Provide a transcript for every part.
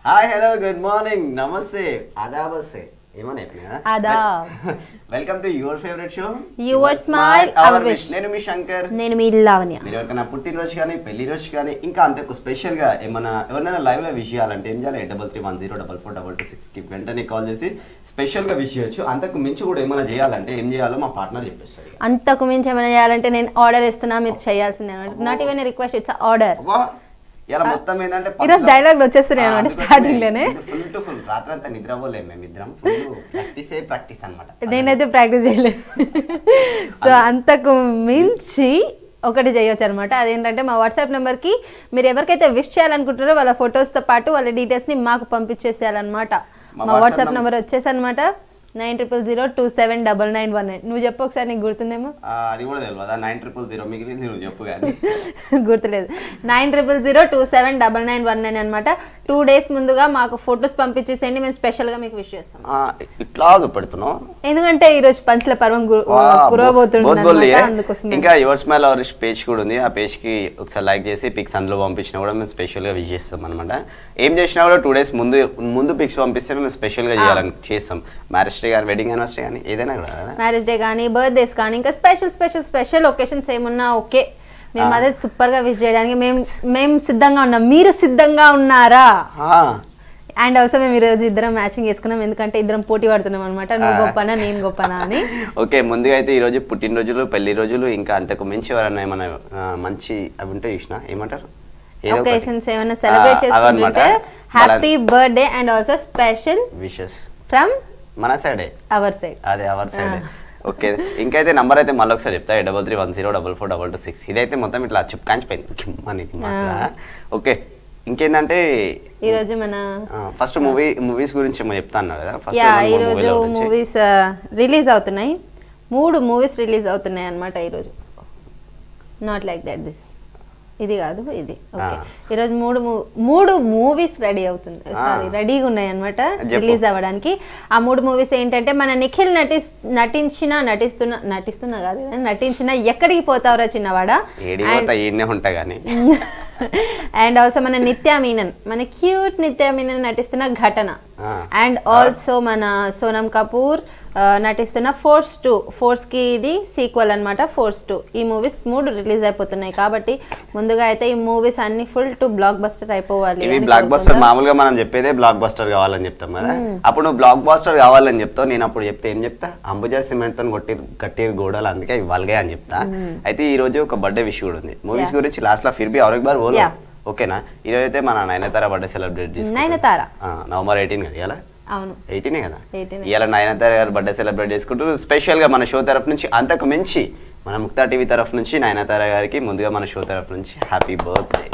Hi hello good morning నమస్తే ఆదాబ్ వస్తే ఏమని చెప్పినా ఆదాబ్. Welcome to your favourite show Your smile, our wish. నేను మీ శంకర్ నేను మీ లావణ్య మీరు ఎవరికైనా పుట్టినరోజు కానీ పెళ్లి రోజు కానీ ఇంకా అంతకు స్పెషల్ గా ఏమన్నా ఎవరైనా లైవ్ లో విష్ చేయాలంటే ఏం చేయాలి double three one zero double four double two six కి వెంటనే కాల్ చేసి స్పెషల్ గా విష్ చేయొచ్చు అంతకు మించి కూడా ఏమైనా చేయాలంటే ఏం చేయాలో మా పార్ట్నర్ చెప్పేస్తారు ఇక. అంతకు మించి ఏమైనా చేయాలంటే నేను ఆర్డర్ ఇస్తున్నా మీరు చేయాల్సిందే not even request it's order అబ్బా, ఇలా మొత్తం ఏంటంటే ఈరోజు డైలాగ్లు వచ్చేస్తున్నాయి అనమాట స్టార్టింగ్ లోనే ఫుల్ టు ఫుల్ రాత్రి అంతా నిద్రపోలేము మేము ఇద్దరం ఫుల్ ప్రాక్టీస్ ప్రాక్టీస్ అనమాట నేనైతే ప్రాక్టీస్ చేయలేదు సో అంతకు మించి ఒకటి చేయొచ్చు అనమాట అదేంటంటే మా వాట్సాప్ నెంబర్కి మీరు ఎవరికైతే విష్ చేయాలనుకుంటారో వాళ్ళ photos తో పాటు వాళ్ళ డీటెయిల్స్ని మాకు పంపించేసేయాలన్నమాట మా మా WhatsApp వాట్సాప్ నెంబర్ వచ్చేసి అనమాట nine triple zero two seven double nine one nine నువ్వు చెప్పు ఒకసారి నీకు గుర్తుందేమో ఆ, అది కూడా తెలియదు నైన్ ట్రిపుల్ జీరో మిగిలింది నువ్వు చెప్పు కానీ గుర్తులేదు nine triple zero two seven double nine one nine అనమాట టూ డేస్ ముందుగా మాకు ఫొటోస్ పంపించేసేయండి మేము స్పెషల్గా మీకు విష్ చేస్తాం ఆ, ఇట్లా చూపెడుతున్నావు ఎందుకంటే ఈ రోజు పంచల పర్వం గు- వా, కురవబోతుంది బోత్ బోల్లీ అన్నమాట, ఏ? అందుకోసమే ఇంకా యువర్ స్మైల్ అవర్ పేజ్ కూడా ఉంది ఆ పేజ్ కి ఒకసారి లైక్ చేసి పిక్స్ అందులో పంపించినా కూడా మేము స్పెషల్ గా విజ్ చేస్తాం అనమాట ఏం చేసినా కూడా టూ డేస్ ముందు ముందు పిక్స్ పంపిస్తే మేము స్పెషల్ గా చేయాలని చేస్తాం మ్యారేజ్ డే కానీ వెడ్డింగ్ యానివర్సరీ కానీ ఏదైనా కూడా కదా మ్యారేజ్ డే కానీ బర్త్డేస్ కానీ ఇంకా స్పెషల్ స్పెషల్ స్పెషల్ ఒకేషన్స్ ఏమున్నా ఓకే మేము ఆ. అదే సూపర్ గా విష్ చేయడానికి మేము మేము సిద్ధంగా ఉన్నాం మీరు సిద్ధంగా ఉన్నారా ఆ, అండ్ ఆల్సో మేము ఈరోజు ఇద్దరం మ్యాచింగ్ చేసుకున్నాం ఎందుకంటే ఇద్దరం పోటీ పడుతున్నాం అనమాట నువ్వు ఆ. గొప్పనా నేను గొప్పనా అని ఓకే ముందుగా అయితే ఈ రోజు పుట్టినరోజులు పెళ్లి రోజులు ఇంకా అంతకు మించి ఎవరైనా ఏమైనా ఆ, మంచి అవి ఉంటే చూసిన ఏమంటారు ఏదో ఒకటి. ఒకేషన్స్ ఏమైనా సెలబ్రేట్ ఆ, అవన్నమాట. చేసుకుంటుంటే happy birthday and also special wishes from మన సైడే అవర్ సైడ్ అదే అవర్ సైడ్ ఓకే ఇంకైతే నంబర్ అయితే మళ్ళీ ఒకసారి చెప్తా double three one zero double four double two six ఇదైతే మొత్తం ఇట్లా చిప్కాంచిపోయింది కిమ్మని ఓకే ఇంకేంటంటే ఈ రోజు మన ఫస్ట్ మూవీ మూవీస్ గురించి ఏమో చెప్తా అన్నారు కదా యా ఈ ఫస్ట్ రోజు మూవీస్ రిలీజ్ అవుతున్నాయి మూడు మూవీస్ రిలీజ్ అవుతున్నాయి అన్నమాట ఈరోజు నాట్ లైక్ దట్ దిస్ ఇది కాదు ఇది ఓకే ఆ. ఈరోజు మూడు మూ- మూడు మూవీస్ రెడీ అవుతుంది ఆ. సారీ రెడీగా ఉన్నాయి అనమాట చెప్పు. రిలీజ్ అవ్వడానికి ఆ మూడు మూవీస్ ఏంటంటే మన నిఖిల్ నటిస్ నటించిన నటిస్తున్న నటిస్తున్నా కాదు కానీ నటించిన ఎక్కడికి పోతావురా చిన్నవాడా ఏడి పోతా ఈడనే ఉంటా కానీ అండ్ ఆల్సో మన నిత్యా మీనన్ మన క్యూట్ నిత్యా మీనన్ నటిస్తున్న ఘటన ఆ. అండ్ ఆల్సో మన సోనం కపూర్ ఆ, నటిస్తున్న ఫోర్స్ టూ ఫోర్స్ కి ఇది సీక్వల్ అన్నమాట ఫోర్స్ టూ ఈ మూవీస్ మూడు రిలీజ్ అయిపోతున్నాయి కాబట్టి ముందుగా అయితే ఈ మూవీస్ అన్ని ఫుల్ టు బ్లాక్ బస్టర్ అయిపోవాలి ఇవి అని బ్లాక్ బస్టర్ కోరుకుంటా. మామూలుగా మనం చెప్పేదే బ్లాక్ బస్టర్ కావాలని చెప్తాం కదా అప్పుడు నువ్వు బ్లాక్ బస్టర్ కావాలని చెప్తావు నేను అప్పుడు చెప్తే ఏం చెప్తా అంబుజా సిమెంట్ తో కొట్టి కట్టిరు గోడలు అందుకే ఇవ్వాలిగా అని చెప్తా అయితే ఈ రోజు ఒక బర్త్డే విష్ కూడా ఉంది మూవీస్ Yeah. గురించి లాస్ట్ లో ఫిర్ బి ఔరక్ బార్ బోలో Yeah. ఓకేనా ఈ రోజు అయితే మన నయనతార బర్త్డే సెలబ్రేట్ చేసుకుంటాం నయనతార. నవంబర్ ఎయిటీన్ కదా ఇలా అవును ఎయిటీనే కదా 18. ఇవాళ నయనతార గారు బర్త్డే సెలబ్రేట్ చేసుకుంటూ స్పెషల్ గా మన షో తరఫు నుంచి అంతకు మించి మన ముక్తా టీవీ తరఫు నుంచి నయనతార గారికి ముందుగా మన షో తరఫు నుంచి happy birthday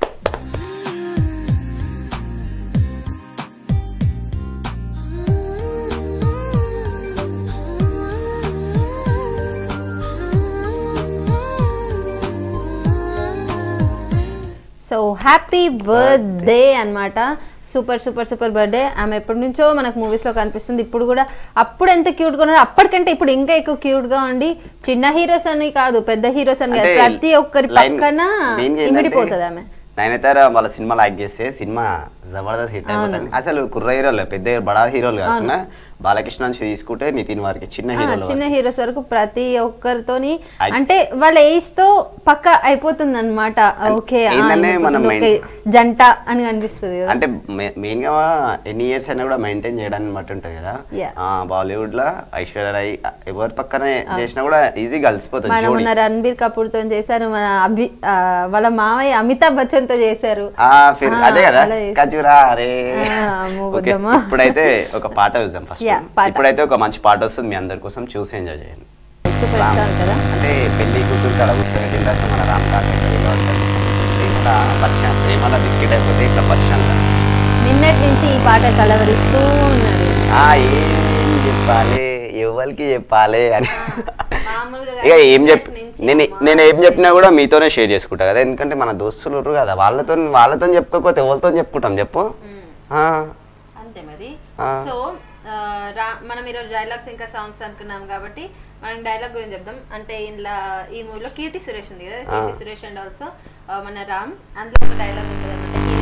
so happy birthday అన్నమాట సూపర్ సూపర్ సూపర్ బర్త్డే ఆమె ఎప్పటి నుంచో మనకు మూవీస్ లో కనిపిస్తుంది ఇప్పుడు కూడా అప్పుడు ఎంత క్యూట్ గా ఉన్నారు అప్పటికంటే ఇప్పుడు ఇంకా ఎక్కువ క్యూట్ గా ఉండి చిన్న హీరోస్ అని కాదు పెద్ద హీరోస్ అని కాదు అంటే ప్రతి ఒక్కరి లైన్ పక్కన మెయిన్గా ఏంటంటే ఇమిడిపోతుంది ఆమె నయనతార వాళ్ళ సినిమా లైక్ చేస్తే సినిమా జబర్దస్త్ హిట్ అయిపోతుంది అసలు కుర్ర హీరోలు పెద్ద బడా హీరోలు కాకుండా బాలకృష్ణ నుంచి తీసుకుంటే నితిన్ వారికి చిన్న ఆ, హీరోలు చిన్న హీరోస్ వరకు ప్రతి ఒక్కరితోని అయ్- అంటే వాళ్ళ ఏజ్ తో పక్క అయిపోతుంది అనమాట ఓకే ఆ, ఏంటంటే మనం ఒక జంట అని అనిపిస్తుంది కదా అంటే మెయిన్ గా ఎన్ని ఇయర్స్ అయినా కూడా మెయింటైన్ చేయడాన్ని బట్టి ఉంటది కదా Yeah. ఆ బాలీవుడ్ లో ఐశ్వర్య రాయ్ ఎవరి పక్కనే చేసినా కూడా ఈజీగా కలిసిపోతుంది మన జోడి మన రణబీర్ కపూర్ తో చేశారు మన అభి ఆ, వాళ్ళ మావయ్య అమితాబ్ బచ్చన్ తో చేశారు ఆ ఫిర్ ఆ, అదే కదా అలా చేసి- ఖజురా అరే ఆ, అమ్మో, ఓకే బుడ్డమ్మ. ఇప్పుడైతే ఒక పాట చూద్దాం ఫస్ట్ Yeah, పాట. ఇప్పుడైతే ఒక మంచి పాట వస్తుంది మీ అందరి కోసం చూసి ఎంజాయ్ చేయండి సూపర్ స్టార్ కదా అంటే పెళ్లి కూతురు కడ కూర్చొని తింటాక మన రామ్ ప్రేమల పరిచయం ప్రేమల బిస్కెట్ అయిపోతే ఇట్లా పరిచయం నిన్నటి నుంచి ఈ పాట కలవరిస్తూ ఉన్నది ఆ ఏం చెప్పాలి ఎవరికి చెప్పాలి అని మామూలుగా ఇక ఏం చెప్ నిన్నటి నుంచి నేను అమ్మా. నేను ఏం చెప్పినా కూడా మీతోనే షేర్ చేసుకుంటా కదా ఎందుకంటే మన దోస్తులు ఉర్రు కదా వాళ్ళతో వాళ్ళతో చెప్పుకోకపోతే ఎవరితో చెప్పుకుంటాం చెప్పు మ్మ్. ఆ, అంతే మరి ఆ. సో ఆ, రా- మనం ఈరోజు డైలాగ్స్ ఇంకా సాంగ్స్ అనుకున్నాం కాబట్టి మనం డైలాగ్ గురించి చెప్దాం అంటే ఇందులో ఈ మూవీలో కీర్తి సురేష్ ఉంది కదా కీర్తి సురేష్ అండ్ ఆల్సో మన రామ్ అందులో ఒక డైలాగ్ ఉంటుంది అనమాట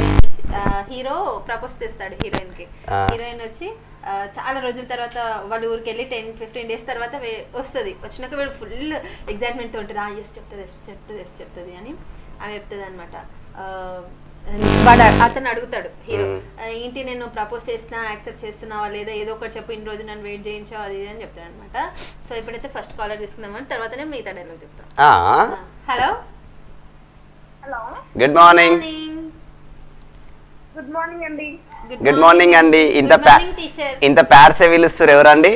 హీరో ప్రపోజ్ చేస్తాడు హీరోయిన్ కి ఆ. హీరోయిన్ వచ్చి ఆ, చాలా రోజుల తర్వాత వాళ్ళ ఊరికి వెళ్ళి టెన్ ఫిఫ్టీన్ డేస్ తర్వాత వే- వస్తుంది వచ్చినాక వీడు ఫుల్ ఎగ్జైట్మెంట్ ఉంటుంది ఆ ఎస్ చెప్తుంది ఎస్ చెప్తుంది ఎస్ చెప్తుంది అని ఆమె చెప్తుంది అనమాట వాడు అతను అడుగుతాడు హీరో మ్మ్. ఏంటి నేను ప్రపోజ్ చేస్తున్నా యాక్సెప్ట్ చేస్తున్నావా లేదా ఏదో ఒకటి చెప్పు ఇన్ని రోజు నన్ను వెయిట్ చేయించావు అది ఇది అని చెప్తాను అనమాట సో ఇప్పుడైతే ఫస్ట్ కాలర్ తీసుకుందామని తర్వాత నేను మిగతా డైలాగ్ చెప్తాను hello hello good morning good morning అండి గుడ్ మార్నింగ్ అండి ఇంత Good ప్యా morning, teacher. ఇంత ప్యార్సే పిలుస్తారు ఎవరండి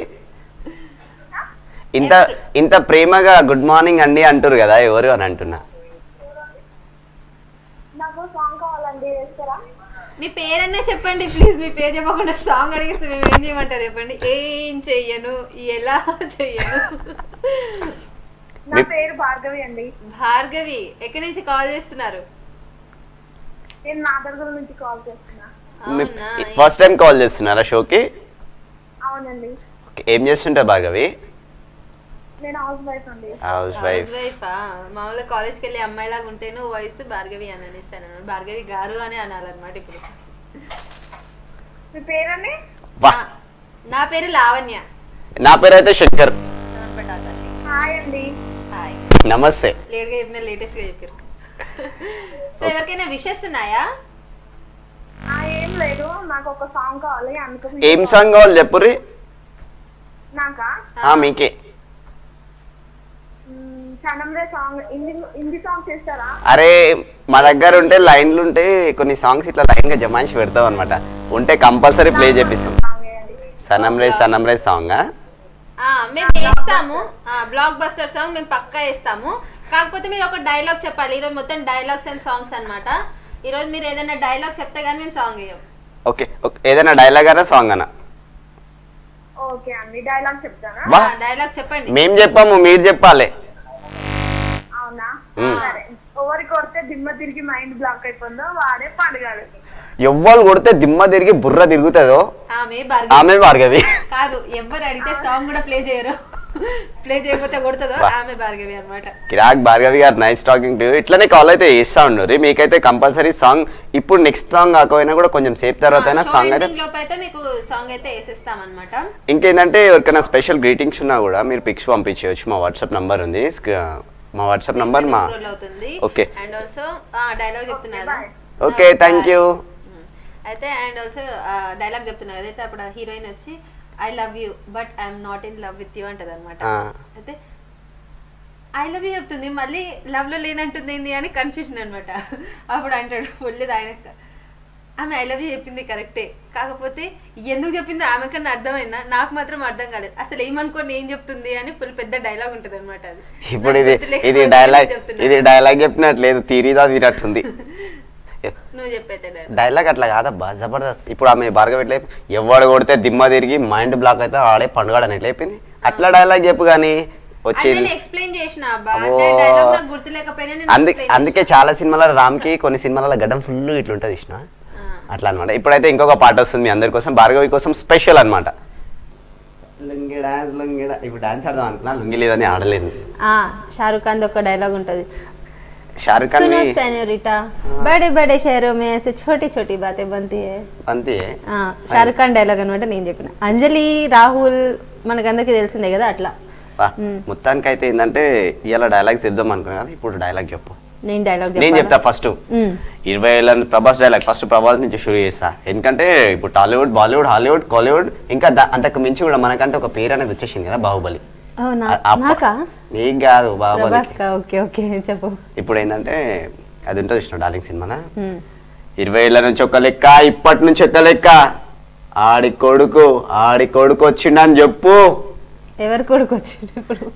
ఇంత ఇంత ప్రేమగా గుడ్ మార్నింగ్ అండి అంటారు కదా ఎవరు అని అంటున్నా నాకు సాంగ్ కావాలండి వేస్తారా మీ పేరన్నా చెప్పండి ప్లీజ్ మీ పేరు చెప్పకుండా సాంగ్ అడిగిస్తే మేము ఏం చేయమంటారు చెప్పండి ఏం చెయ్యను ఎలా చెయ్యను నా మీ- పేరు భార్గవి అండి భార్గవి ఎక్కడి నుంచి కాల్ చేస్తున్నారు నేను నాదర్గల్ నుంచి కాల్ చేస్తున్నా అవునా ఫస్ట్ టైం కాల్ చేస్తున్నారా షోకి అవునండి Okay, ఏం చేస్తుంటే భార్గవి నేను హౌస్ వైఫ్ అండి హౌస్ వైఫ్ వైఫా మామూలుగా కాలేజ్కి వెళ్ళి అమ్మాయిలాగా ఉంటేను వాయిస్ భార్గవి అని అనేస్తాను భార్గవి గారు అని అనాలన్నమాట ఇప్పుడు మీ పేరండి వా నా- నా పేరు లావణ్య నా పేరు అయితే శంకర్ హాయ్ అండి హాయ్ నమస్తే లేట్గా చెప్పిన లేటెస్ట్ గా చెప్పారు సో ఎవరికైనా విషెస్ ఉన్నాయా ఆ, ఏం లేదు నాకు ఒక సాంగ్ కావాలి అందుకు ఏం సాంగ్ కావాలి చెప్పుర్రి నాకా ఆ, మీకే మ్, సనంరే సాంగ్ హిందీ హిందీ సాంగ్ చేస్తారా అరే మా దగ్గర ఉంటే లైన్లు ఉంటే కొన్ని సాంగ్స్ ఇట్లా లైన్ గా జమాయించి పెడతాం అనమాట ఉంటే కంపల్సరీ ప్లే చేపిస్తాం సాంగ్ వేయండి సనం రే సనం రే సాంగ్ ఆ, మేము వేస్తాము బ్లాక్ బస్టర్ సాంగ్ మేము పక్కా వేస్తాము కాకపోతే మీరు ఒక డైలాగ్ చెప్పాలి ఈరోజు మొత్తం డైలాగ్స్ అండ్ సాంగ్స్ అన్నమాట ఈరోజు మీరు ఏదైనా డైలాగ్ చెప్తే కానీ మేము సాంగ్ వేయం ఓకే ఓకే ఏదైనా డైలాగ్ అనా సాంగ్ అనా ఓకే అండి డైలాగ్ చెప్తానా వా డైలాగ్ చెప్పండి మేం చెప్పాము మీరు చెప్పాలి అవునా మ్. సరే ఎవరి కొడితే దిమ్మ తిరిగి మైండ్ బ్లాక్ అయిపోయిందో వాడే పండుగాడు ఎవ్వరు కొడితే దిమ్మ తిరిగి బుర్ర తిరుగుతుందో ఆమె భార్గవి ఆమె భార్గవి కాదు ఎవరు అడిగితే సాంగ్ కూడా ప్లే చేయరు ప్లే చేయకపోతే కొడుతుందో వా. ఆమె భార్గవి అన్నమాట కిరాక్ భార్గవి గారు నైస్ టాకింగ్ టు ఇట్లనే కాల్ అయితే చేస్తా ఉండరు మీకైతే కంపల్సరీ సాంగ్ ఇప్పుడు నెక్స్ట్ సాంగ్ కాకపోయినా కూడా కొంచెం సేపు తర్వాత అయినా షో సాంగ్ అయితే ending లోపు అయితే మీకు సాంగ్ అయితే వేసేస్తాం అనమాట ఇంకేంటంటే ఎవరికైనా స్పెషల్ గ్రీటింగ్స్ ఉన్నా కూడా మీరు పిక్స్ పంపించవచ్చు మా వాట్సాప్ నంబర్ ఉంది స్క్రీ- మా వాట్సాప్ నంబర్ మా అవుతుంది Okay. అండ్ ఆల్సో డైలాగ్ చెప్తున్నారు bye. ఓకే థ్యాంక్ యూ అయితే అండ్ ఆల్సో డైలాగ్ చెప్తున్నారు అదైతే అప్పుడు హీరోయిన్ వచ్చి I love you but I'm not in love with you అంటది అనమాట ఆ. అయితే ఐ లవ్ యూ చెప్తుంది మళ్ళీ లవ్ లో లేనంటుంది ఏంది అని కన్ఫ్యూజన్ అనమాట అప్పుడు అంటాడు ఫుల్ ఆయన ఆమె ఐ లవ్ యూ చెప్పింది కరెక్టే కాకపోతే ఎందుకు చెప్పిందో ఆమె కన్నా అర్థమైందా నాకు మాత్రం అర్థం కాలేదు అసలు ఏమనుకోని ఏం చెప్తుంది అని ఫుల్ పెద్ద డైలాగ్ ఉంటుంది అనమాట అది ఇప్పుడు నాకు ఇది గుర్తులేక ఇది మళ్ళీ డైలాగ్ చెప్తున్నా. ఇది డైలాగ్ చెప్పినట్లేదు తీరిదా తీరట్టుంది నువ్వు చెప్పేతే dialogue. డైలాగ్ అట్లా కాదబ్బా జబర్దస్త్ ఇప్పుడు ఆమె భార్గవి ఎట్లా చెప్పి, ఎవడు కొడితే దిమ్మ తిరిగి మైండ్ బ్లాక్ అయితే ఆడే పండుగాడని ఎట్లా చెప్పింది అట్లా డైలాగ్ చెప్పు కానీ వచ్చి అది నేను ఎక్స్ప్లెయిన్ చేసిన అబ్బా అబ్బో. అంటే డైలాగ్ నాకు గుర్తులేకపోయినా నేను అందు explain అందుకే చాలా సినిమాలలో రామ్కి కొన్ని సినిమాలలో గడ్డం ఫుల్ ఇట్లా ఉంటుంది ఇష్టం చేసిన. అట్లా అనమాట ఇప్పుడైతే ఇంకొక పాట వస్తుంది మీ అందరి కోసం భార్గవి కోసం స్పెషల్ అనమాట లుంగి డాన్స్ లుంగి డా- ఇప్పుడు డాన్స్ ఆడదాం అనుకున్నా లుంగి లేదని ఆడలేదు ఆ షారుఖ్ ఖాన్ ఒక డైలాగ్ ఉంటది షారుఖ్ ఖాన్ सुनो सेनोरिटा बड़े बड़े शहरों में ऐसे छोटी छोटी बातें बनती है అంతే ఆ, షారుఖ్ ఖాన్ డైలాగ్ అనమాట నేను చెప్పిన అంజలి రాహుల్ మనకందరికి తెలిసిందే కదా అట్లా వా, మ్. మొత్తానికి అయితే ఏంటంటే ఇలా డైలాగ్స్ ఇద్దాం అనుకున్నా కదా ఇప్పుడు డైలాగ్ చెప్పు నేను డైలాగ్ నేను చెప్తా ఫస్ట్ ఇరవై ఏళ్ళ ప్రభాస్ డైలాగ్ ఫస్ట్ ప్రభాస్ నుంచి షురు చేస్తా ఎందుకంటే ఇప్పుడు టాలీవుడ్ బాలీవుడ్ హాలీవుడ్ కాలీవుడ్ ఇంకా దా- అంతకు మించి కూడా మనకంటే ఒక పేరు అనేది వచ్చేసింది కదా బాహుబలి ఆ- ఆ ప- నాకా నీకు కాదు బాహుబలి ప్రభాస్ కా ఓకే ఓకే చెప్పు ఇప్పుడు ఏంటంటే అది ఉంటుంది ఇష్టం డార్లింగ్ సినిమా ఉమ్. ఇరవై ఏళ్ళ నుంచి ఒక లెక్క ఇప్పటి నుంచి ఒక లెక్క ఆడి కొడుకు ఆడి కొడుకు వచ్చిండని చెప్పు ఎవరు కొడుకు వచ్చిండు ఇప్పుడు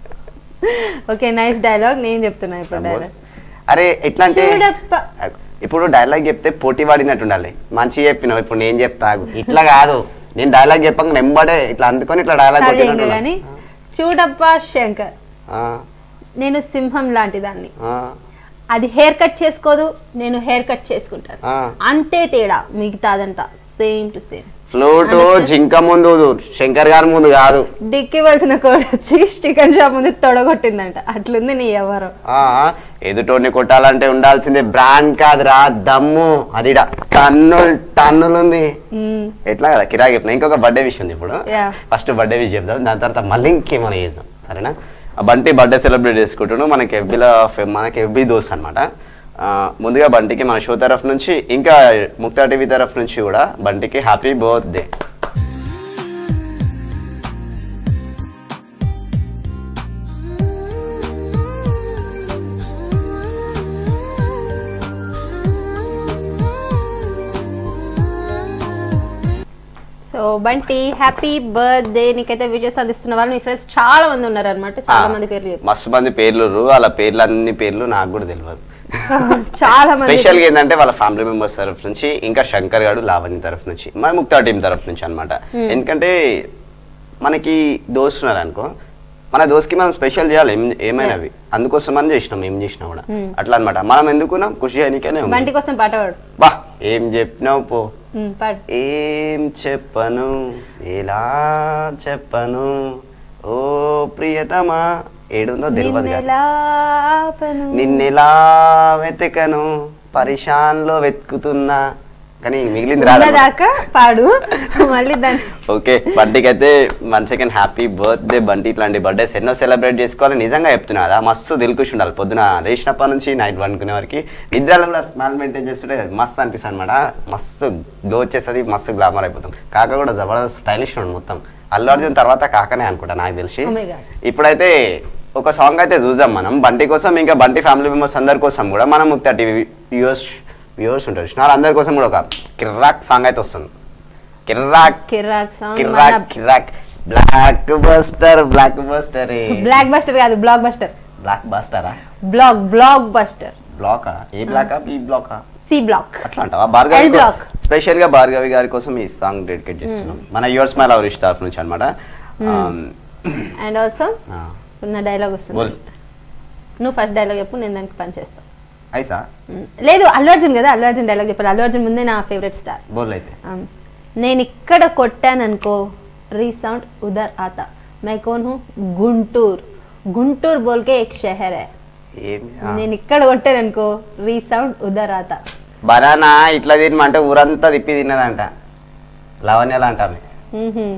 ఓకే నైస్ డైలాగ్ నేను చెప్తున్నా ఇప్పుడు డైలాగ్ అరే ఎట్లా అంటే చూడప్ప. ఇప్పుడు డైలాగ్ చెప్తే పోటీ పడినట్టు ఉండాలి మంచి చెప్పినావు ఇప్పుడు నేను చెప్తా ఆగు. ఇట్లా కాదు నేను డైలాగ్ చెప్పక నెంబడే ఇట్లా అందుకొని ఇట్లా డైలాగ్ సరే కొట్టినట్టు ఇంకా కానీ ఉండాలి. చూడప్పా శంకర్ ఆ, నేను సింహం లాంటి దాన్ని ఆ, అది హెయిర్ కట్ చేసుకోదు నేను హెయిర్ కట్ చేసుకుంటాను ఆ. అంతే తేడా మిగతాదంట సేమ్ టు సేమ్ ఫ్లూట్ జింక ముందు శంకర్ గారి ముందు కాదు డిక్కి వలసిన కోడి వచ్చి చికెన్ షాప్ ముందు తొడగొట్టిందంట అట్లుంది నీ ఎవరు ఆ, ఎదుటోడిని కొట్టాలంటే ఉండాల్సిందే బ్రాండ్ కాదురా దమ్ము అది టన్ను టన్నులుంది ఎట్లా కదా కిరాకి చెప్తున్నా ఇంకొక బర్త్డే విషయం ఉంది ఇప్పుడు Yeah. ఫస్ట్ బర్త్డే విషయం చెప్తాం దాని తర్వాత మళ్ళీ ఇంకేమైనా చేద్దాం సరేనా ఆ బంటి బర్త్డే సెలబ్రేట్ చేసుకుంటున్నాం మనకి ఎఫ్బీలో మనకి ఎఫ్బీ దోస్త్ అనమాట ముందుగా బంటికి మన షో తరఫు నుంచి ఇంకా ముక్తా టీవీ తరఫు నుంచి కూడా బంటికి happy birthday so Bunty happy birthday నీకైతే విజయస్ అందిస్తున్న వాళ్ళు మీ ఫ్రెండ్స్ చాలా మంది ఉన్నారు అనమాట చాలా మంది పేర్లు చెప్పు. మస్తు మంది పేర్లు ఉర్రు. వాళ్ళ పేర్లు అన్ని పేర్లు నాకు కూడా తెలియదు చాలా మంది స్పెషల్గా ఏంటంటే వాళ్ళ ఫ్యామిలీ మెంబర్స్ తరఫు నుంచి ఇంకా శంకర్ గారు లావణ్య తరఫు నుంచి మన ముక్తా టీం తరఫు నుంచి అనమాట ఎందుకంటే మనకి దోస్తు ఉన్నారు అనుకో మన దోస్కి మనం స్పెషల్ చేయాలి ఏం ఏమైనవి అందుకోసం మనం చేసినాం ఏం చేసినా కూడా అట్లా అనమాట మనం ఎందుకున్నాం ఖుషి అయినకనే బంటి కోసం పాట పాడు బా ఏం చెప్పినావు పో ఉమ్, పాడు ఏం చెప్పను ఎలా చెప్పను ఓ ప్రియతమా ఏడుందో తెలియదు కదా నిన్నెలా ఆపను? నిన్నెలా వెతకను పరిశాన్లో వెతుకుతున్నా కానీ మిగిలింది రాదు ఉన్నదాకా పాడు మళ్ళీ దాన్ని ఓకే బంటికి అయితే one second happy birthday Bunty ఇట్లాంటి బర్త్డేస్ ఎన్నో సెలబ్రేట్ చేసుకోవాలి నిజంగా చెప్తున్నా కదా మస్తు దిల్కుష్ ఉండాలి పొద్దున లేచినప్పటి నుంచి నైట్ వండుకునే వరకు నిద్రలో కూడా స్మెల్ మెయింటైన్ చేస్తుంటే మస్తు అనిపిస్తుంది అనమాట మస్తు గ్లో వచ్చేస్తుంది మస్తు గ్లామర్ అయిపోతాం కాక కూడా జబర్దస్త్ స్టైలిష్ ఉండు మొత్తం అల్లు అర్జున్ తర్వాత కాకనే అనుకుంటా నాకు తెలిసి Oh my God. ఇప్పుడైతే ఒక సాంగ్ అయితే చూద్దాం మనం బంటి కోసం ఇంకా బంటి ఫ్యామిలీ మెంబర్స్ అందరి కోసం కూడా మనం ముక్తా టీవీ వ్యూవర్స్ వ్యూవర్స్ ఉంటారు నా అందరి కోసం కూడా ఒక కిర్రాక్ సాంగ్ అయితే వస్తుంది కిర్రాక్ కిరాక్ సాంగ్ కిర్రాక్ కిర్రాక్ blockbuster blockbuster blockbuster కాదు బ్లాక్ బస్టర్ బ్లాక్ బస్టరా బ్లాక్ బ్లాక్ బస్టర్ బ్లాకా ఏ బ్లాకా బి బ్లాకా సి బ్లాక్ అట్లా అంటావా భార్గవి L block. స్పెషల్ గా భార్గవి గారి కోసం ఈ సాంగ్ డెడికేట్ చేస్తున్నాం మన యువర్ స్మైల్ అవరిష్ తరఫు నుంచి అనమాట అండ్ ఆల్సో నా డైలాగ్ వస్తుంది బోల్ నువ్వు ఫస్ట్ డైలాగ్ చెప్పు నేను దానికి పని చేస్తాను ఐసా లేదు అల్లు అర్జున్ కదా అల్లు అర్జున్ డైలాగ్ చెప్పాలి అల్లు అర్జున్ ముందే నా ఫేవరెట్ స్టార్ బోల్ అయితే నేను ఇక్కడ కొట్టాననుకో రీసౌండ్ ఉదర్ ఆతా मैं कौन हूँ గుంటూరు గుంటూరు బోల్కే ఎక్ షహర్ హై ఏమి నేను ఇక్కడ కొట్టాననుకో రీసౌండ్ ఉదర్ ఆతా బనానా ఇట్లా తినమంటే ఊరంతా తిప్పి తిన్నదంట లవణ్యాలు అంటామే మ్మ్హ్మ్.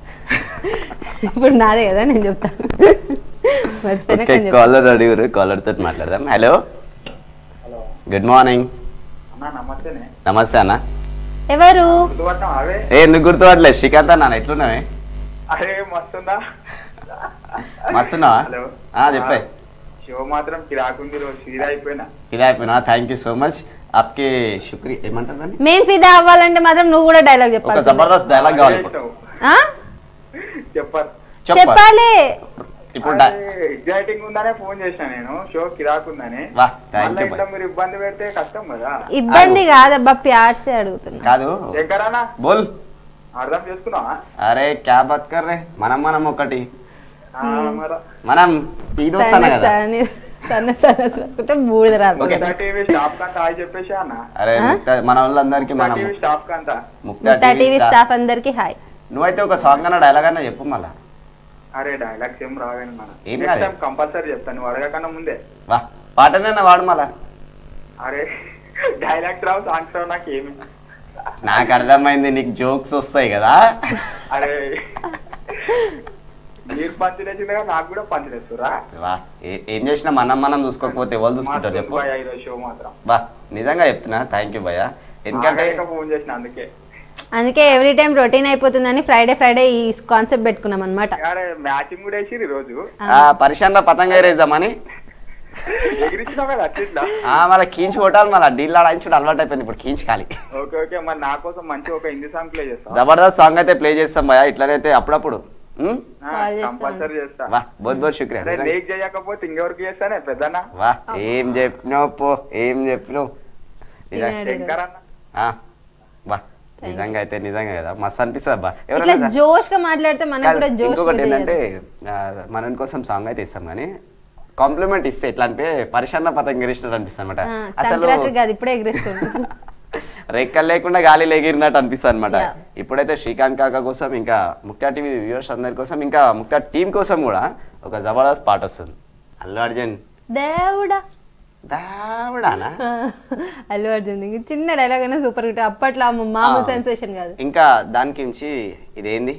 ఇప్పుడు నాదే కదా నేను చెప్తాను మర్చిపోయినా ఓకే నేను చెప్తాను. కాలర్ అడిగారు కాలర్ తోటి మాట్లాడదాం హలో హలో గుడ్ మార్నింగ్ అన్నా నమస్తేనే నమస్తే అన్న ఎవరు గుర్తుపట్టాం అవే ఏ ఎందుకు గుర్తుపట్టలేదు శ్రీకాంత్ అన్న ఎట్లున్నావే అరే మస్తుందా మస్తున్నావా హలో ఆ, చెప్పే షో మాత్రం కిరాకుంది రోజు సీదా అయిపోయినా ఇలా అయిపోయినా థ్యాంక్ యూ సో మచ్ ఆప్కే శుక్రీ ఏమంటారు దాన్ని మేం ఫిదా అవ్వాలంటే మాత్రం నువ్వు కూడా డైలాగ్ ఒక చెప్పాలి జబర్దస్త్ డైలాగ్ కావాలి ఇప్పుడు ఆ? చెప్పారు చెప్పు చెప్పాలి ఇప్పుడు డై- ఎగ్జైటింగ్ ఉందనే ఫోన్ చేసిన నేను షో కిరాకుందని వా, thank మళ్ళా you, ఇట్లా bye. మీరు ఇబ్బంది పెడితే కష్టం కదా ఇబ్బంది కాదబ్బా ప్యార్సే అడుగుతున్నా కాదు శంకరానా బోల్ అర్థం చేసుకున్నావా అరే క్యా బత్ కర్ రే మనం మనం ఒకటి ఆ, మరి మనం ఈ దోస్తానే కదా సన్న సన్న సన్న సన్న బూడిద రాదు ఓకే. ముక్తా టీవీ స్టాఫ్ కంతా హాయ్ చెప్పేసి అన్న అరే ముక్తా- మన వాళ్ళందరికీ ముక్తా మనం టీవీ స్టాఫ్ కంతా Mukta Mukta TV TV star staff అందరికి హాయ్ నువ్వైతే ఒక సాంగ్ అన్న డైలాగ్ అన్న చెప్పు మళ్ళా అరే డైలాగ్స్ ఏం రావేను మన ఏం నెక్స్ట్ కాదు. టైం కంపల్సరీ చెప్తాను నువ్వు అడగకన్నా ముందే వా పాటనే వాడు మళ్ళా అరే డైలాగ్స్ రావు సాంగ్స్ రావు నాకు ఏమి నాకు అర్థమైంది నీకు జోక్స్ వస్తాయి కదా అరే మీరు పంచి తెచ్చిందిగా నాకు కూడా పంచి తెస్తురా వా ఏ- ఏం చేసినా మనం మనం చూసుకోకపోతే ఎవరు చూసుకుంటారు చెప్పు ఐదో షో మాత్రం బా నిజంగా చెప్తున్నా థ్యాంక్ యూ భయ్య ఎందుకంటే ఆగలేక ఫోన్ చేసిన అందుకే అందుకే ఎవ్రీ టైం రొటీన్ అయిపోతుందని ఫ్రైడే ఫ్రైడే ఈ కాన్సెప్ట్ పెట్టుకున్నాం అనమాట అరే మ్యాచింగ్ కూడా వేసి ఈ రోజు ఆ పరిశాన్లో పతంగ ఎరేద్దామని ఎగిరించినావు కదా అట్లా ఆ మళ్ళీ కీంచి కొట్టాలి మళ్ళీ డీల్ ఆడించుడు అలవాటు అయిపోయింది ఇప్పుడు కీంచి ఖాళీ ఓకే ఓకే మరి నా కోసం మంచి ఒక హిందీ సాంగ్ ప్లే చేస్తా జబర్దస్త్ సాంగ్ అయితే ప్లే చేస్తాం భయ ఇట్లనైతే అప్పుడప్పుడు ఉమ్? Call చేస్తాను. కంపల్సరీ చేస్తా వా బోత్ బోత్ శుక్రియా అరే నీకు చేయకపోతే ఇంకెవరికి చేస్తానే పెద్దనా వా ఏం చెప్పినావు పో ఏం చెప్పినావు నిజంగా తినాడు ఈరోజు. శంకర్ అన్న ఆ, వా నిజంగా అయితే నిజంగా కదా మస్తు అనిపిస్తుంది అబ్బా ఇట్లా ఎవరైనా జోష్ గా మాట్లాడితే మనకు కాదు, కూడా జోష్ ఇంకొకటి build ఏంటంటే చేస్తుంది. ఆ, మన కోసం సాంగ్ అయితే ఇస్తాం కానీ కాంప్లిమెంట్ ఇస్తే ఇట్లా అంటే పరిశన్న పతంగ ఎగిరిసినట్టు అనిపిస్తుంది అనమాట ఆ, అసలు సంక్రాంతి కాదు ఇప్పుడే ఎగిరిస్తుంది రెక్కలు లేకుండా గాలి ఎగిరినట్టు అనిపిస్తుంది అనమాట Yeah. ఇప్పుడైతే శ్రీకాంత్ కాక కోసం ఇంకా ముక్తా టీవీ వ్యూవర్స్ అందరి కోసం ఇంకా ముక్తా టీం కోసం కూడా ఒక జబర్దస్త్ పాట వస్తుంది అల్లు అర్జున్ దేవుడా దావడానా అల్లు అర్జున్ ఇంక చిన్న డైలాగ్ అయినా సూపర్ హిట్ అప్పట్లో ఆ మామూలు ఆ. సెన్సేషన్ కాదు ఇంకా దానికి మించి ఇదేంది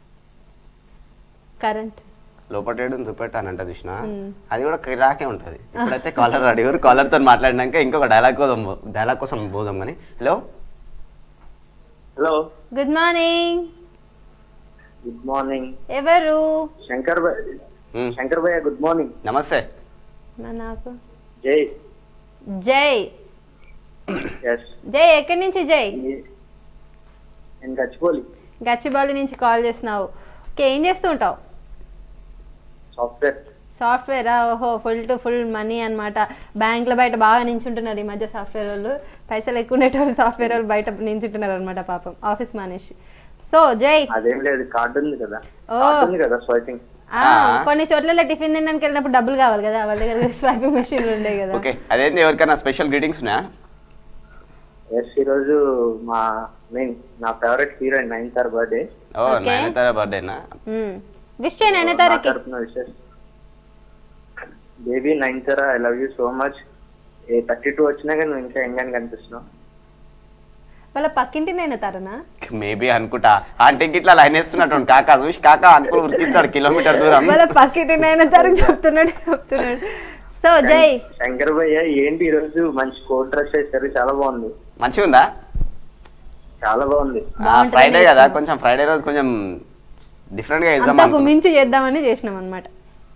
కరెంట్ లోపటేడు చూపెట్టానంట చూసిన Hmm. అది కూడా కిరాకే ఉంటుంది ఇప్పుడైతే కాలర్ అడిగారు కాలర్ తో మాట్లాడినాక ఇంకొక డైలాగ్ కోసం డైలాగ్ కోసం పోదాం కానీ hello hello good morning good morning ఎవరు శంకర్ భాయ్ Hmm. శంకర్ భయ్య గుడ్ మార్నింగ్ నమస్తే నా- నాకు జై జై ఎస్ జై ఎక్కడి నుంచి జై నేను గచ్చిపోలి గచ్చిబౌలి నుంచి కాల్ చేస్తున్నావు ఓకే ఏం చేస్తూ ఉంటావు సాఫ్ట్వేర్ సాఫ్ట్వేర్ ఓహో ఫుల్ టు ఫుల్ మనీ అనమాట బ్యాంకుల బయట బాగా నించుంటున్నారు ఈ మధ్య సాఫ్ట్వేర్ వాళ్ళు పైసలు ఎక్కువ ఉండేటప్పుడు సాఫ్ట్వేర్ వాళ్ళు బయట నించుంటున్నారు అనమాట పాపం ఆఫీస్ మానేసి సో జై అదేం లేదు కార్డు ఉంది కదా ఓ. కార్డు ఉంది కదా స్వైపింగ్ ఆ, కొన్ని చోట్ల టిఫిన్ తినడానికి వెళ్ళినప్పుడు డబ్బులు కావాలి కదా వాళ్ళ దగ్గర స్వైపింగ్ మెషిన్లు ఉండే కదా ఓకే అదేంటి ఎవరికైనా స్పెషల్ గ్రీటింగ్స్ ఉన్నాయా ఎస్ ఈరోజు మా మెయిన్ నా ఫేవరెట్ హీరోయిన్ నైన్ సార్ బర్త్డే ఓ Okay. నైనతార బర్త్డేనా విష్ చేయను ఎన్ని తారీఖు తరపున విషెస్ బేబీ నైన్ sir I love you so much ఏ థర్టీ టూ వచ్చినా కానీ నువ్వు ఇంకా యంగ్ అని కనిపిస్తున్నావు వాళ్ళ పక్కింటి నేను తరనా మేబీ అనుకుంటా ఆంటీకి ఇట్లా లైన్ వేస్తున్నట్టు కాకా చూసి కాకా అంకుల్ ఉరికిస్తాడు కిలోమీటర్ దూరం వాళ్ళ పక్కింటి నేను తారీఖు చెప్తున్నాడు చెప్తున్నాడు సో జై శంకర్ భయ్య ఏంటి ఈరోజు మంచి కోట్ డ్రెస్ వేశారు చాలా బాగుంది మంచిగా ఉందా చాలా బాగుంది బాగుంటుందని ఫ్రైడే కదా వేసుకున్నా. కొంచెం ఫ్రైడే రోజు కొంచెం డిఫరెంట్ గా వేద్దాం అంతకు అనుకున్నా. మించి చేద్దామని చేసినాం అనమాట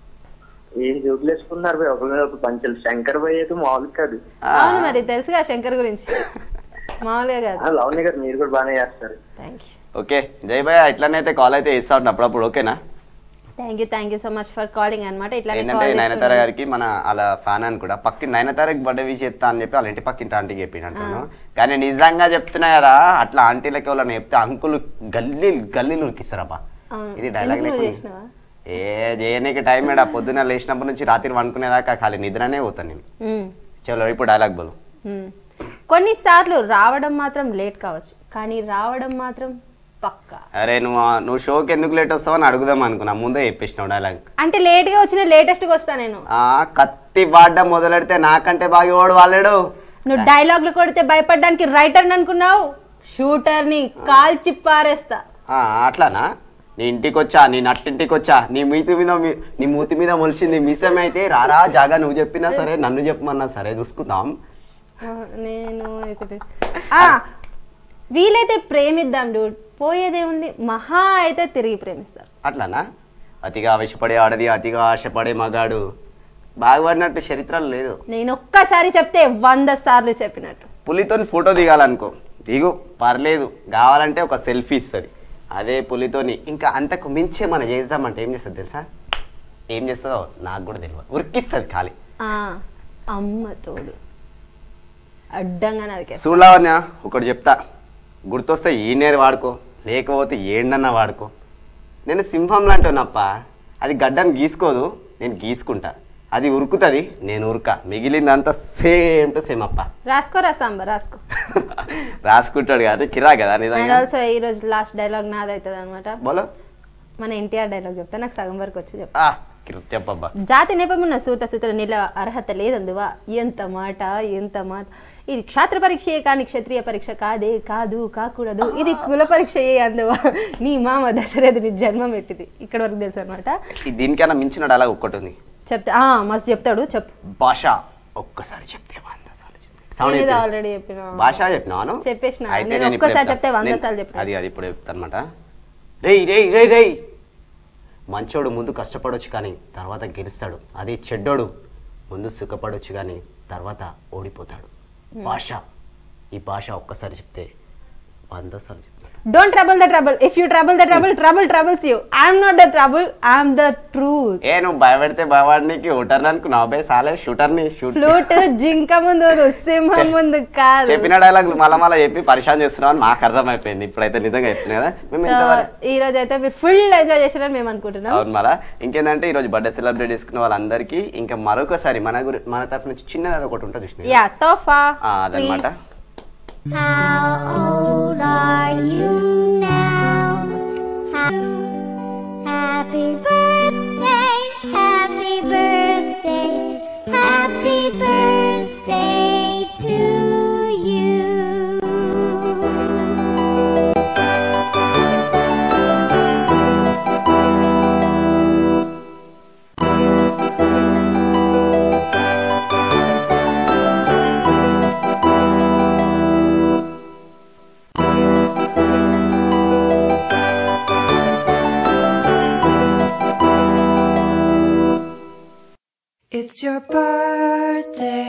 ఏం జోకులు వేసుకున్నారు భయ్ ఒకరి మీద ఒక పంచలు శంకర్ భయ్య అయితే మామూలు కాదు ఆ, అవును మరి తెలుసుగా శంకర్ గురించి మామూలుగా కాదు ఆ, లవణి గారు మీరు కూడా బాగానే చేస్తారు థ్యాంక్ యూ ఓకే జై భయ్య ఇట్లానే అయితే కాల్ అయితే ఇస్తా ఉంటాను అప్పుడప్పుడు ఓకేనా thank you thank you so much for calling అనమాట ఇట్లానే ఏంటంటే call నయనతార చేస్తున్నాను. గారికి మన అలా ఫ్యాన్ అని కూడా పక్కి నయనతారకి బర్త్డే విష్ చెప్తా అని చెప్పి వాళ్ళ ఇంటి పక్కింటి ఆంటీకి చెప్పిండు కానీ నిజంగా చెప్తున్నా కదా అట్లా ఆంటీలకి వాళ్ళని చెప్తే అంకులు గల్లీ గల్లీలు ఉరికిస్తారబ్బా అవును. ఇది డైలాగ్ ఎందుకు నువ్వు లేకుండా చేసినావా? ఏ చేయనీకి టైం ఏడా పొద్దున్న లేచినప్పటి నుంచి రాత్రి వండుకునేదాకా ఖాళీ నిద్రనే పోతాను నేను మ్మ్. చలో ఇప్పుడు డైలాగ్ బోలు మ్మ్. కొన్నిసార్లు రావడం మాత్రం లేట్ కావచ్చు కానీ రావడం మాత్రం పక్కా అరే నువ్వు ఆ- నువ్వు షోకి ఎందుకు లేట్ వస్తావని అడుగుదాం అనుకున్నా ముందే చెప్పేసినావు డైలాగ్ అంటే లేట్ గా వచ్చిన లేటెస్ట్ గా వస్తా నేను ఆ కత్తి వాడడం మొదలెడితే నాకంటే బాగా ఓడు వాళ్ళేడు నువ్వు డైలాగ్లు కొడితే భయపడడానికి రైటర్ అనుకున్నావు షూటర్ ని కాల్చి పారేస్తా ఆ, అట్లానా నీ ఇంటికి వచ్చా నీ నట్టింటికి వచ్చా నీ మీతి మీద మీ- నీ మూతి మీద మొలిచింది మిస్సం అయితే రారా జాగా నువ్వు చెప్పినా సరే నన్ను చెప్పమన్నా సరే చూసుకుందాం ఆ, నేను ఇక్కడ- ఆ, వీలైతే ప్రేమిద్దాం డూడ్ పోయేదేముంది మహా అయితే తిరిగి ప్రేమిస్తారు అట్లానా అతిగా ఆవేశపడే ఆడది అతిగా ఆశపడే మగాడు బాగుపడినట్టు చరిత్రలు లేదు నేను ఒక్కసారి చెప్తే వంద సార్లు చెప్పినట్టు పులితోని ఫోటో దిగాలనుకో దిగు పర్లేదు కావాలంటే ఒక సెల్ఫీ ఇస్తుంది అదే పులితోని ఇంకా అంతకు మించి మనం చేద్దామంటే ఏం చేస్తుంది తెలుసా ఏం చేస్తుందో నాకు కూడా తెలియదు ఉరికిస్తుంది ఖాళీ ఆ, అమ్మ తోడు అడ్డంగా నరికేస్తా చూడలావన్య ఒకటి చెప్తా గుర్తొస్తే ఈ నేరు వాడుకో లేకపోతే ఏండన్నా వాడుకో నేను సింహం లాంటినప్ప అది గడ్డం గీసుకోదు నేను గీసుకుంటా అది ఉరుకుతుంది నేను ఉరుక మిగిలిందంతా సేమ్ టు సేమ్ అప్ప రాసుకోరా సాంబ రాసుకో రాసుకుంటాడు కదా కిరా కదా అండ్ నిజంగా ఆల్సో ఈ రోజు లాస్ట్ డైలాగ్ నాది అవుతుంది అనమాట బోలో మన ఎన్టీఆర్ డైలాగ్ చెప్తా నాకు సగం వరకు వచ్చి చెప్తా ఆ, కిర- చెప్పబ్బా జాతి నేపమున్న సూత సుతుల నిల అర్హత లేదందువా ఎంత మాట ఎంత మాట ఇది క్షాత్ర పరీక్షయే కానీ క్షత్రియ పరీక్ష కాదే కాదు కాకూడదు ఇది కుల పరీక్షయే అందువా నీ మామ దశరథుని జన్మం ఎట్టిది ఇక్కడ వరకు తెలుసు అనమాట ఈ దీనికైనా మించిన డైలాగ్ ఒక్కటి ఉంది చెప్తా ఆ, మస్తు చెప్తాడు చెప్పు భాష ఒక్కసారి చెప్తే వంద సార్లు చెప్తే సౌండ్ నేను ఇది అయిపోయింది. ఆల్రెడీ చెప్పిన భాష చెప్పినాను చెప్పేసిన. అయితే నేను నేను ఇప్పుడు ఒక్కసారి చెప్తా. చెప్తే వంద నేను- సార్లు చెప్పిన. అది అది ఇప్పుడు చెప్తా అనమాట రేయ్ రేయ్ రేయ్ రేయ్ మంచోడు ముందు కష్టపడొచ్చు కానీ తర్వాత గెలుస్తాడు అదే చెడ్డోడు ముందు సుఖపడొచ్చు కానీ తర్వాత ఓడిపోతాడు భాష ఈ భాష ఒక్కసారి చెప్తే వంద సార్లు చెప్పిన. Don't trouble the trouble if you trouble the trouble trouble troubles you I'm not the trouble I'm the truth ఏ నువ్వు భయపెడితే భయపడనీకి హుటర్ అనుకున్నావు బే సాలే షూటర్ని షూట్ ఫ్లూట్ జింక ముందు వదు, సింహం ముందు కాదు చెప్పిన డైలాగ్ మళ్ళా మళ్ళీ చెప్పి పరిశాన్ చేస్తున్నావు అని మాకు అర్థమైపోయింది ఇప్పుడైతే నిజంగా చెప్తున్నా కదా మేము సో ఇంతవరకు ఈ రోజు అయితే మీరు ఫుల్ ఎంజాయ్ చేశారని మేము అనుకుంటున్నాం అవును మళ్ళా ఇంకేంటంటే ఈ రోజు బర్త్డే సెలబ్రేట్ చేసుకున్న వాళ్ళందరికీ ఇంకా మరొకసారి మన గురి మన తరఫు నుంచి చిన్నది ఒకటి ఉంటుంది చూసిన యా తోఫా అదనమాట How old are you now? Happy birthday, happy birthday, happy birthday to you. It's your birthday.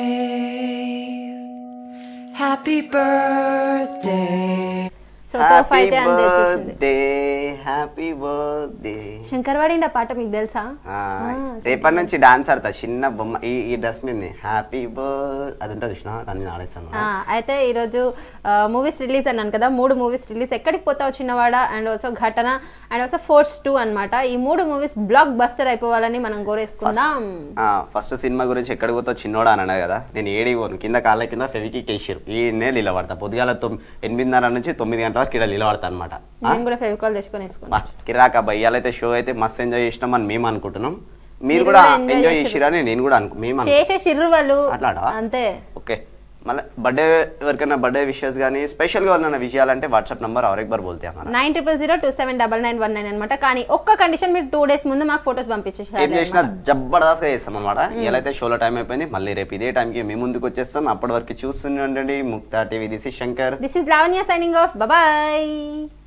Happy birthday. So తోఫా హ్యాపీ అయితే అందే చూసింది బర్త్డే హ్యాపీ బర్త్డే శంకర్ వాడిండి ఆ పాట మీకు తెలుసా రేపటి నుంచి డాన్స్ ఆడతా చిన్న బొమ్మ ఈ ఈ డ్రెస్ మీద హ్యాపీ బర్త్ అది ఉంటుంది చూసిన దాన్ని నేను ఆడేస్తాను ఆ, అయితే ఈరోజు మూవీస్ రిలీజ్ అన్నాను కదా మూడు మూవీస్ రిలీజ్ ఎక్కడికి పోతావు చిన్నవాడ అండ్ ఆల్సో ఘటన అండ్ ఆల్సో ఫోర్స్ టూ అన్నమాట ఈ మూడు మూవీస్ బ్లాక్ బస్టర్ అయిపోవాలని మనం కోరేసుకుందాం ఫస్ట్ సినిమా గురించి ఎక్కడ పోతావు చిన్నోడా అని అన్నా కదా నేను ఏడి పోను కింద కాళ్ళ కింద ఫెవికి కేసిరు ఈ నే లీల పడతా పొద్దుగాల తొమ్ ఎనిమిదిన్నర నుంచి తొమ్మిది గంటల వరకు ఇక్కడ లీల పడతా అనమాట నేను కూడా ఫెవికాల్ తెచ్చుకొని వేసుకున్నాను కిరాక అబ్బాయి ఇవాళైతే షో అయితే మస్తు ఎంజాయ్ చేసినాం అని మేము అనుకుంటున్నాం మీరు మీరు కూడా కూడా enjoy ఎంజాయ్ చేసిర్రు. చేసిరని నేను కూడా అనుకు మేము అనుకు- చేసే చిర్రు వాళ్ళు అట్లాడా? అంతే ఓకే మళ్ళీ బర్త్డే ఎవరికైనా బర్త్డే విషెస్ కానీ స్పెషల్గా ఉన్న విషయాలంటే వాట్సాప్ నంబర్ और एक बार बोलते हैं हमारा nine triple zero two seven double nine one nine అనమాట కానీ ఒక్క కండిషన్ మీరు టూ డేస్ ముందు మాకు ఫొటోస్ ఏం పంపించేసారు చేసినా జబర్దస్త్గా చేస్తాం అనమాట ఎలా అయితే షోలో టైం అయిపోయింది మళ్ళీ రేపు ఇదే టైంకి మీ ముందుకు వచ్చేస్తాం అప్పటి వరకు చూస్తూనే ఉండండి ముక్తా టీవీ దిసి Shankar this is Lavanya signing off bye